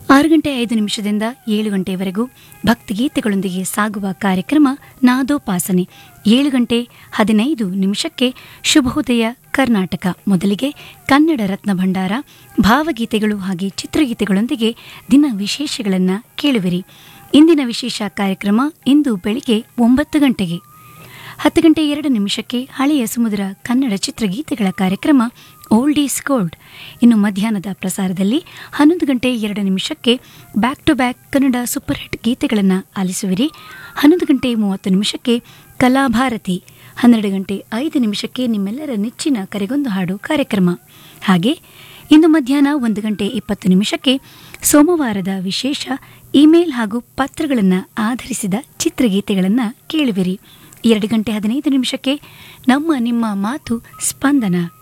ಆರು ಗಂಟೆ ಐದು ನಿಮಿಷದಿಂದ ಏಳು ಗಂಟೆಯವರೆಗೂ ಭಕ್ತಿಗೀತೆಗಳೊಂದಿಗೆ ಸಾಗುವ ಕಾರ್ಯಕ್ರಮ ನಾದೋಪಾಸನೆ ಏಳು ಗಂಟೆ ಹದಿನೈದು ನಿಮಿಷಕ್ಕೆ ಶುಭೋದಯ ಕರ್ನಾಟಕ ಮೊದಲಿಗೆ ಕನ್ನಡ ರತ್ನ ಭಂಡಾರ ಭಾವಗೀತೆಗಳು ಹಾಗೆ ಚಿತ್ರಗೀತೆಗಳೊಂದಿಗೆ ದಿನ ವಿಶೇಷಗಳನ್ನು ಕೇಳುವಿರಿ ಇಂದಿನ ವಿಶೇಷ ಕಾರ್ಯಕ್ರಮ ಇಂದು ಬೆಳಿಗ್ಗೆ ಒಂಬತ್ತು ಗಂಟೆಗೆ ಹತ್ತು ಗಂಟೆ ಎರಡು ನಿಮಿಷಕ್ಕೆ ಹಳೆಯ ಸಮುದ್ರ ಕನ್ನಡ ಚಿತ್ರಗೀತೆಗಳ ಕಾರ್ಯಕ್ರಮ ಓಲ್ಡ್ ಈಸ್ ಗೋಲ್ಡ್ ಇನ್ನು ಮಧ್ಯಾಹ್ನದ ಪ್ರಸಾರದಲ್ಲಿ ಹನ್ನೊಂದು ಗಂಟೆ ಎರಡು ನಿಮಿಷಕ್ಕೆ back to back Kannada super hit ಗೀತೆಗಳನ್ನು ಆಲಿಸುವಿರಿ ಹನ್ನೊಂದು ಗಂಟೆ ಮೂವತ್ತು ನಿಮಿಷಕ್ಕೆ ಕಲಾಭಾರತಿ ಹನ್ನೆರಡು ಗಂಟೆ ಐದು ನಿಮಿಷಕ್ಕೆ ನಿಮ್ಮೆಲ್ಲರ ನೆಚ್ಚಿನ ಕರೆಗೊಂದು ಹಾಡು ಕಾರ್ಯಕ್ರಮ ಹಾಗೆ ಇಂದು ಮಧ್ಯಾಹ್ನ ಒಂದು ಗಂಟೆ ಇಪ್ಪತ್ತು ನಿಮಿಷಕ್ಕೆ ಸೋಮವಾರದ ವಿಶೇಷ ಇಮೇಲ್ ಹಾಗೂ ಪತ್ರಗಳನ್ನು ಆಧರಿಸಿದ ಚಿತ್ರಗೀತೆಗಳನ್ನು ಕೇಳುವಿರಿ ಎರಡು ಗಂಟೆ ಹದಿನೈದು ನಿಮಿಷಕ್ಕೆ ನಮ್ಮ ನಿಮ್ಮ ಮಾತು ಸ್ಪಂದನ